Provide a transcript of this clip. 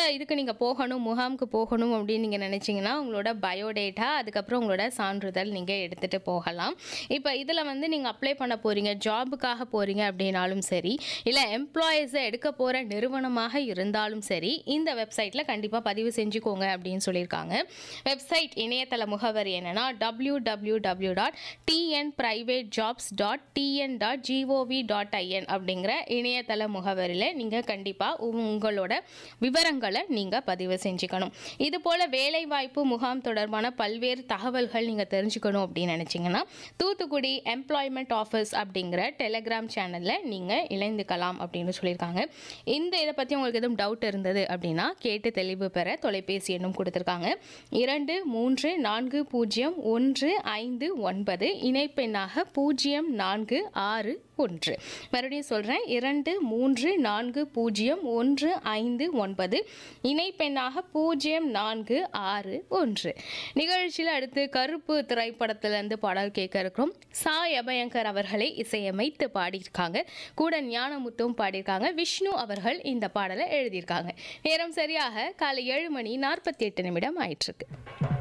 இதுக்கு நீங்கள் போகணும் முகாமுக்கு போகணும் அப்படின்னு நீங்கள் நினச்சிங்கன்னா உங்களோட பயோடேட்டா அதுக்கப்புறம் உங்களோட சான்றிதழ் நீங்கள் எடுத்துகிட்டு போகலாம் இப்போ இதில் வந்து நீங்கள் அப்ளை பண்ண போகிறீங்க ஜாபுக்காக போகிறீங்க அப்படின்னாலும் சரி இல்லை எம்ப்ளாயீஸை எடுக்க போகிற நிறுவனமாக இருந்தாலும் சரி இந்த வெப்சைட்டில் கண்டிப்பாக பதிவு செஞ்சுக்கோங்க அப்படின்னு சொல்லியிருக்காங்க வெப்சைட் இணையதள முகவரி என்னன்னா W W W dot TN private jobs dot TN dot GOV dot IN அப்படிங்கிற இணையதள முகவரியில் நீங்கள் கண்டிப்பாக உங்களோட விவரங்களை நீங்கள் பதிவு செஞ்சுக்கணும் இது போல் வேலைவாய்ப்பு முகாம் தொடர்பான பல்வேறு தகவல்கள் நீங்கள் தெரிஞ்சுக்கணும் அப்படின்னு நினச்சிங்கன்னா தூத்துக்குடி எம்ப்ளாய்மெண்ட் ஆஃபீஸ் அப்படிங்கிற டெலகிராம் சேனலில் நீங்கள் இணைந்துக்கலாம் அப்படின்னு சொல்லியிருக்காங்க இந்த இதை பற்றி உங்களுக்கு எதுவும் டவுட் இருந்தது அப்படின்னா கேட்டு தெளிவு பெற தொலைபேசி எண்ணும் கொடுத்துருக்காங்க இரண்டு மூன்று நான்கு பூஜ்ஜியம் ஒன்று ஐந்து ஒன்பது இணைப்பெண்ணாக பூஜ்ஜியம் நான்கு ஆறு ஒன்று மறுபடியும் சொல்கிறேன் இரண்டு மூன்று நான்கு பூஜ்ஜியம் ஒன்று ஐந்து ஒன்பது இணைப்பெண்ணாக பூஜ்ஜியம் நான்கு ஆறு ஒன்று நிகழ்ச்சியில் அடுத்து கருப்பு திரைப்படத்திலிருந்து பாடல் கேட்க இருக்கிறோம் சாய் அபயங்கர் அவர்களை இசையமைத்து பாடியிருக்காங்க கூட ஞானமுத்தும் பாடியிருக்காங்க விஷ்ணு அவர்கள் இந்த பாடலை எழுதியிருக்காங்க நேரம் சரியாக காலை ஏழு மணி நாற்பத்தி எட்டு நிமிடம் ஆயிட்டிருக்கு